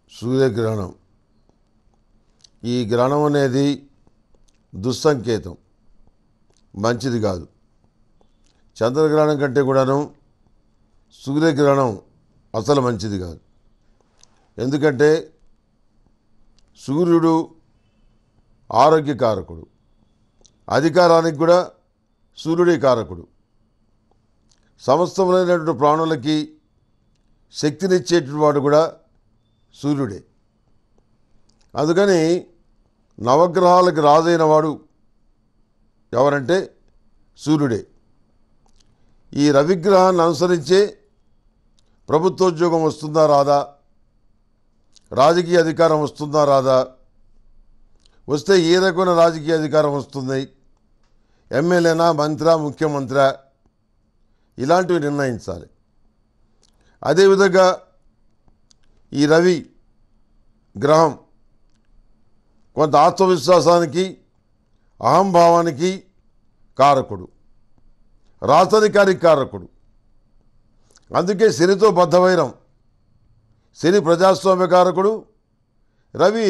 సూర్యగ్రహణం ఈ గ్రహణం అనేది దుస్సంకేతం మంచిది కాదు చంద్రగ్రహణం కంటే కూడాను సూర్యగ్రహణం అసలు మంచిది కాదు ఎందుకంటే సూర్యుడు ఆరోగ్యకారకుడు అధికారానికి కూడా సూర్యుడే కారకుడు సమస్తమైనటువంటి ప్రాణులకి శక్తినిచ్చేటువంటి వాడు కూడా సూర్యుడే అందుకని నవగ్రహాలకు రాజైన వాడు ఎవరంటే సూర్యుడే ఈ రవిగ్రహాన్ని అనుసరించే ప్రభుత్వోద్యోగం వస్తుందా రాదా రాజకీయ అధికారం వస్తుందా రాదా వస్తే ఏ రకమైన రాజకీయ అధికారం వస్తుంది ఎమ్మెల్యేనా మంత్రా ముఖ్యమంత్రి ఇలాంటివి నిర్ణయించాలి అదేవిధంగా ఈ రవి గ్రహం కొంత ఆత్మవిశ్వాసానికి అహంభావానికి కారకుడు రాచధికారికి కారకుడు అందుకే శనితో బద్ధవైరం శని ప్రజాస్వామ్య కారకుడు రవి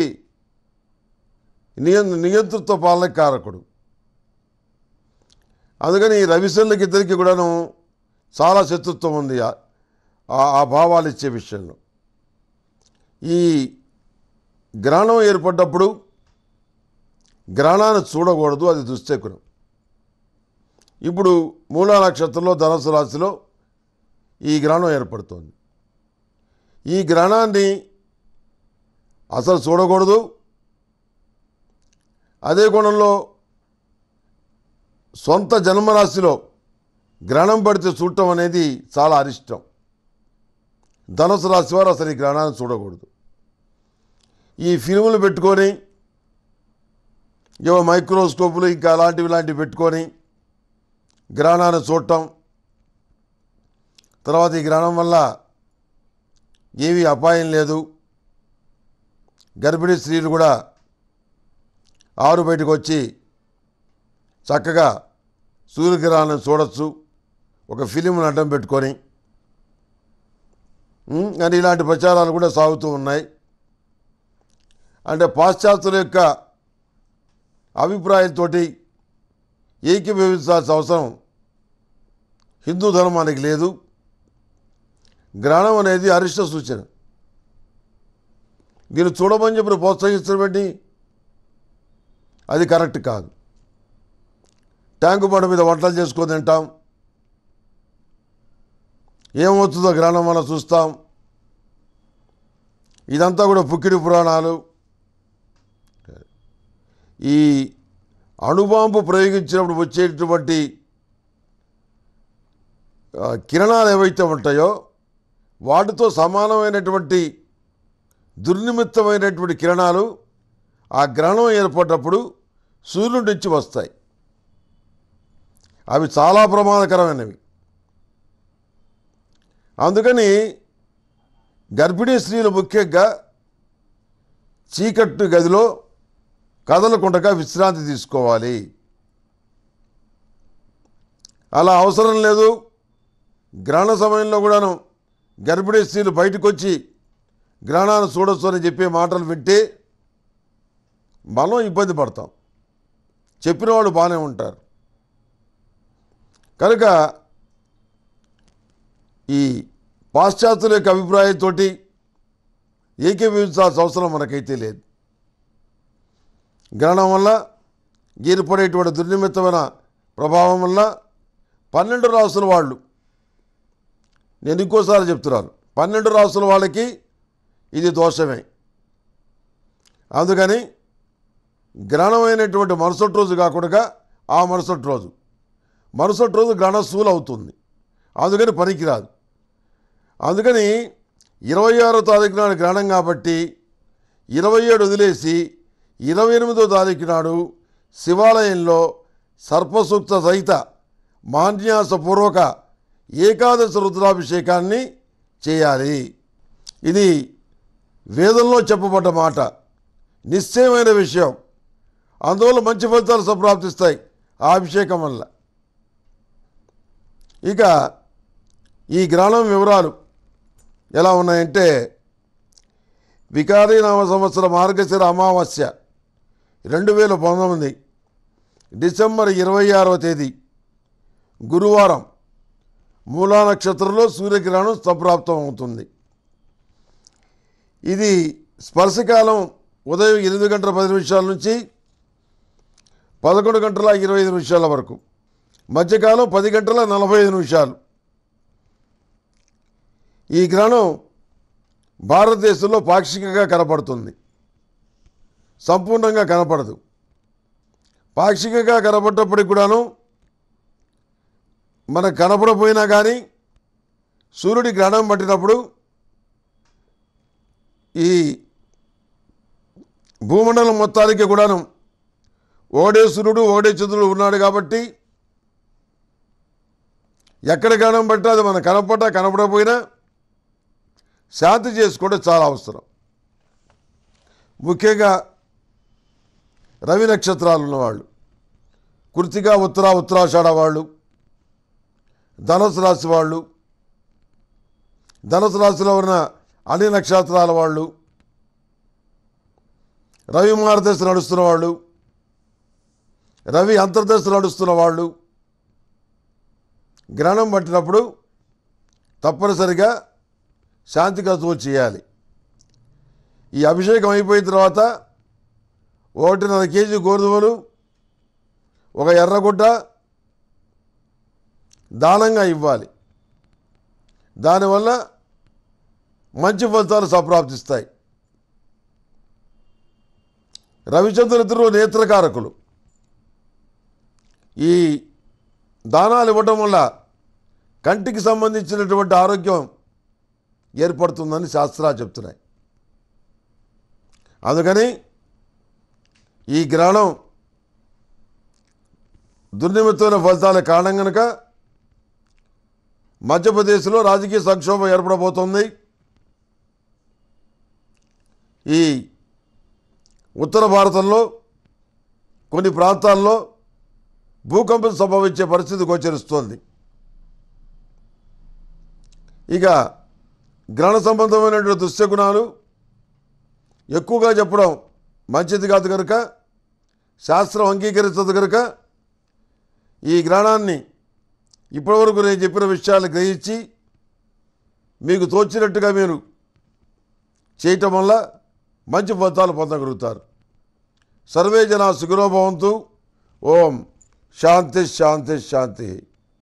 నియం నియంతృత్వ పాలనకి కారకుడు అందుకని ఈ రవిశనులకి ఇద్దరికి కూడాను చాలా శత్రుత్వం ఉంది ఆ- ఆ- ఆ భావాలు ఇచ్చే విషయంలో ఈ గ్రహణం ఏర్పడ్డప్పుడు గ్రహణాన్ని చూడకూడదు అది దుశ్చకునం ఇప్పుడు మూలా నక్షత్రంలో ధనుసు రాశిలో ఈ గ్రహణం ఏర్పడుతోంది ఈ గ్రహణాన్ని అసలు చూడకూడదు అదే కోణంలో సొంత జన్మరాశిలో గ్రహణం పడితే చూడటం అనేది చాలా అరిష్టం ధనుసు రాశి వారు అసలు ఈ గ్రహణాన్ని చూడకూడదు ఈ ఫిల్ములు పెట్టుకొని ఏవో మైక్రోస్కోపులు ఇంకా అలాంటివి ఇలాంటివి పెట్టుకొని గ్రహణాన్ని చూడటం తర్వాత ఈ గ్రహణం వల్ల ఏమీ అపాయం లేదు గర్భిణీ స్త్రీలు కూడా ఆరు బయటకు వచ్చి చక్కగా సూర్యగ్రహణం చూడొచ్చు ఒక ఫిలింను అడ్డం పెట్టుకొని ఉమ్, అని ఇలాంటి ప్రచారాలు కూడా సాగుతూ ఉన్నాయి అంటే పాశ్చాత్యుల యొక్క అభిప్రాయంతో ఏకీభవించాల్సిన అవసరం హిందూ ధర్మానికి లేదు గ్రహణం అనేది అరిష్ట సూచన దీన్ని చూడమని చెప్పి ప్రోత్సహించడం ఏంటి అది కరెక్ట్ కాదు ట్యాంకు బండ మీద వంటలు చేసుకొని తింటాం ఏమవుతుందో గ్రహణం వల్ల చూస్తాం ఇదంతా కూడా పుక్కిడి పురాణాలు ఈ అణుబాంబు ప్రయోగించినప్పుడు వచ్చేటటువంటి ఆ, కిరణాలు ఏవైతే ఉంటాయో వాటితో సమానమైనటువంటి దుర్నిమిత్తమైనటువంటి కిరణాలు ఆ గ్రహణం ఏర్పడినప్పుడు సూర్యుడి నుంచి వస్తాయి అవి చాలా ప్రమాదకరమైనవి అందుకని గర్భిణీ స్త్రీలు ముఖ్యంగా చీకట్టు గదిలో కదలకుండగా విశ్రాంతి తీసుకోవాలి అలా అవసరం లేదు గ్రహణ సమయంలో కూడాను గర్భిణీ స్త్రీలు బయటకు వచ్చి గ్రహణాన్ని చూడొచ్చు అని చెప్పే మాటలు వింటే మనం ఇబ్బంది పడతాం చెప్పిన వాళ్ళు బాగానే ఉంటారు కనుక ఈ పాశ్చాత్యుల యొక్క అభిప్రాయంతో ఏకీభవించాల్సిన అవసరం మనకైతే లేదు గ్రహణం వల్ల ఏర్పడేటువంటి దుర్నిమిత్తమైన ప్రభావం వల్ల పన్నెండు రాసుల వాళ్ళు నేను ఇంకోసారి చెప్తున్నాను పన్నెండు రాసుల వాళ్ళకి ఇది దోషమే అందుకని గ్రహణమైనటువంటి మరుసటి రోజు కాకుండా ఆ మరుసటి రోజు మరుసటి రోజు గ్రహణ శూలు అవుతుంది అందుకని పనికిరాదు అందుకని ఇరవై ఆరో తారీఖు నాడు గ్రహణం కాబట్టి ఇరవై ఏడు వదిలేసి ఇరవై ఎనిమిదో తారీఖు నాడు శివాలయంలో సర్పసూక్త సహిత మాన్యాసపూర్వక ఏకాదశ రుద్రాభిషేకాన్ని చేయాలి ఇది వేదంలో చెప్పబడ్డ మాట నిశ్చయమైన విషయం అందువల్ల మంచి ఫలితాలు సంప్రాప్తిస్తాయి ఆ అభిషేకం వల్ల ఇక ఈ గ్రహణం వివరాలు ఎలా ఉన్నాయంటే వికారీనామ సంవత్సర మార్గశిర అమావాస్య రెండు వేల పంతొమ్మిది డిసెంబర్ ఇరవై ఆరవ తేదీ గురువారం మూలా నక్షత్రంలో సూర్యగ్రహణం సంప్రాప్తం అవుతుంది ఇది స్పర్శకాలం ఉదయం ఎనిమిది గంటల పది నిమిషాల నుంచి పదకొండు గంటల ఇరవై ఐదు నిమిషాల వరకు మధ్యకాలం పది గంటల నలభై ఐదు నిమిషాలు ఈ గ్రహణం భారతదేశంలో పాక్షికంగా కనపడుతుంది సంపూర్ణంగా కనపడదు పాక్షికంగా కనపడ్డప్పటికి కూడాను మనకు కనపడపోయినా కానీ సూర్యుడి గ్రహణం పట్టినప్పుడు ఈ భూమండలం మొత్తానికి కూడాను ఓడే సూర్యుడు ఓడే చంద్రుడు ఉన్నాడు కాబట్టి ఎక్కడ గ్రహణం పట్టినా అది మనకు కనపడ్డా కనపడకపోయినా శాంతి చేసుకోవడం చాలా అవసరం ముఖ్యంగా రవి నక్షత్రాలు ఉన్నవాళ్ళు కృతిగా ఉత్తర ఉత్తరాషాఢ వాళ్ళు ధనుసు రాశి వాళ్ళు ధనుసు రాశిలో ఉన్న అన్ని నక్షత్రాల వాళ్ళు రవి మార్గదర్శి నడుస్తున్న వాళ్ళు రవి అంతర్దశ నడుస్తున్న వాళ్ళు గ్రహణం పట్టినప్పుడు తప్పనిసరిగా శాంతి కర్తవ్యం చేయాలి ఈ అభిషేకం అయిపోయిన తర్వాత ఒకటిన్నర కేజీ గోధుమలు ఒక ఎర్రగుడ్డ దానంగా ఇవ్వాలి దానివల్ల మంచి ఫలితాలు సంప్రాప్తిస్తాయి రవిచంద్రులిద్దరూ నేత్రకారకులు ఈ దానాలు ఇవ్వటం వల్ల కంటికి సంబంధించినటువంటి ఆరోగ్యం ఏర్పడుతుందని శాస్త్రాలు చెప్తున్నాయి అందుకని ఈ గ్రహణం దుర్నిమిత్తమైన ఫలితాల కారణం కనుక మధ్యప్రదేశ్లో రాజకీయ సంక్షోభం ఏర్పడబోతోంది ఈ ఉత్తర భారతంలో కొన్ని ప్రాంతాల్లో భూకంపం సంభవించే పరిస్థితి గోచరిస్తోంది ఇక గ్రహణ సంబంధమైనటువంటి దుశ్శకునాలు ఎక్కువగా చెప్పడం మంచిది కాదు కనుక శాస్త్రం అంగీకరించదు కనుక ఈ గ్రహణాన్ని ఇప్పటివరకు నేను చెప్పిన విషయాలు గ్రహించి మీకు తోచినట్టుగా మీరు చేయటం వల్ల మంచి ఫలితాలు పొందగలుగుతారు సర్వే జన సుఖినోభవంతు ఓం శాంతి శాంతి శాంతి